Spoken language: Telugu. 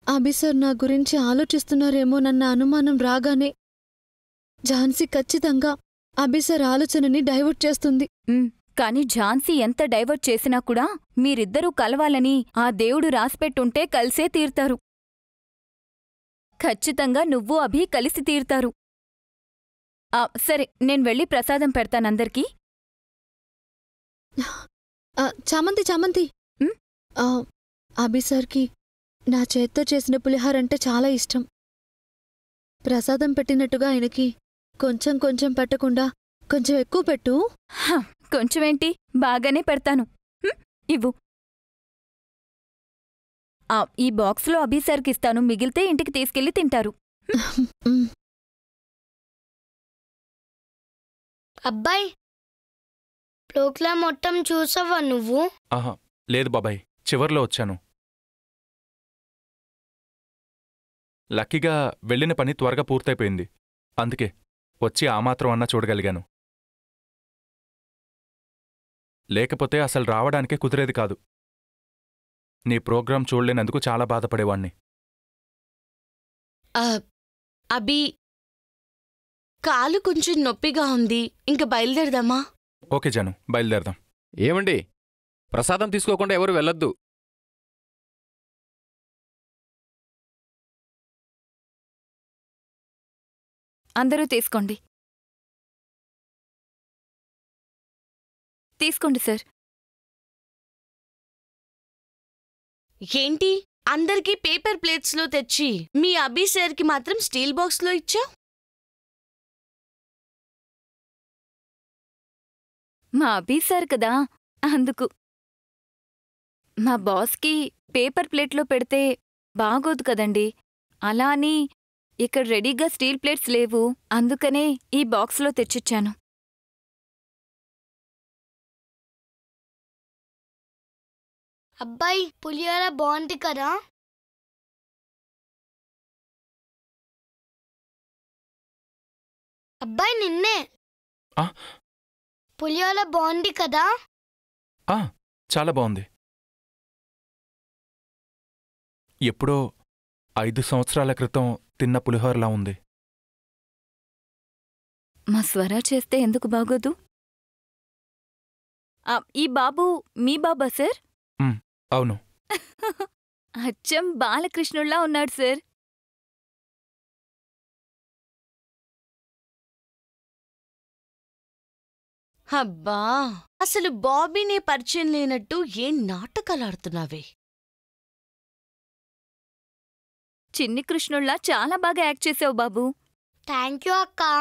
అభి సార్ నా గురించి ఆలోచిస్తున్నారేమోనన్న అనుమానం రాగానే ఝాన్సీ ఖచ్చితంగా అభి సార్ ఆలోచనని డైవర్ట్ చేస్తుంది ఉమ్, కాని ఝాన్సీ ఎంత డైవర్ట్ చేసినా కూడా మీరిద్దరూ కలవాలని ఆ దేవుడు రాసిపెట్టుంటే కలిసే తీర్తారు ఖచ్చితంగా నువ్వు అభి కలిసి తీర్తారు ఆ, సరే నేను వెళ్ళి ప్రసాదం పెడతానందరికీ ఆ, చామంతి చామంతి ఉమ్? ఆ, అభి సార్కి నా చేత్తో చేసిన పులిహార అంటే చాలా ఇష్టం ప్రసాదం పెట్టినట్టుగా ఆయనకి కొంచెం కొంచెం పెట్టకుండా కొంచెం ఎక్కువ పెట్టు హ, కొంచెమేంటి బాగానే పెడతాను హ్మ్, ఇవ్వు ఆ, ఈ బాక్స్లో అభి సార్కిస్తాను మిగిలితే ఇంటికి తీసుకెళ్లి తింటారు ఉమ్. అబ్బాయి ప్రోగ్రాం మొత్తం చూసావా నువ్వు ఆహా లేదు బాబాయ్ చివర్లో వచ్చాను లక్కీగా వెళ్ళిన పని త్వరగా పూర్తయిపోయింది అందుకే వచ్చి ఆ మాత్రం అన్నా చూడగలిగాను లేకపోతే అసలు రావడానికే కుదిరేది కాదు నీ ప్రోగ్రాం చూడలేనందుకు చాలా బాధపడేవాణ్ణి ఆ, అభి కాలు కొంచెం నొప్పిగా ఉంది ఇంక బయలుదేరదామా ఓకే జను బయలుదేరదాం ఏమండి ప్రసాదం తీసుకోకుండా ఎవరు వెళ్ళొద్దు అందరూ తీసుకోండి తీసుకోండి సార్ ఏంటి అందరికీ పేపర్ ప్లేట్స్లో తెచ్చి మీ అభి సార్కి మాత్రం స్టీల్ బాక్స్లో ఇచ్చా మా అభి సార్ కదా అందుకు మా బాస్కి పేపర్ ప్లేట్లో పెడితే బాగోదు కదండి అలా అని ఇక్కడ రెడీగా స్టీల్ ప్లేట్స్ లేవు అందుకనే ఈ బాక్స్లో తెచ్చిచ్చాను అబ్బాయి పులిహోర బాగుంది కదా అబ్బాయి నిన్నే ఆ? పులిహోర బాగుంది కదా ఆ చాలా బాగుంది ఎప్పుడో ఐదు సంవత్సరాల క్రితం తిన్న పులిహోరలా ఉంది మా స్వర చేస్తే ఎందుకు బాగోదు ఆ, ఈ బాబు మీ బాబా సార్ అవును అచ్చం బాలకృష్ణుల్లా ఉన్నాడు సార్ అబ్బా అసలు బాబీనే పరిచయం లేనట్టు ఏం నాటకాలు ఆడుతున్నావే చిన్ని కృష్ణుల్లా చాలా బాగా యాక్ట్ చేసావు బాబు థ్యాంక్ యూ అక్క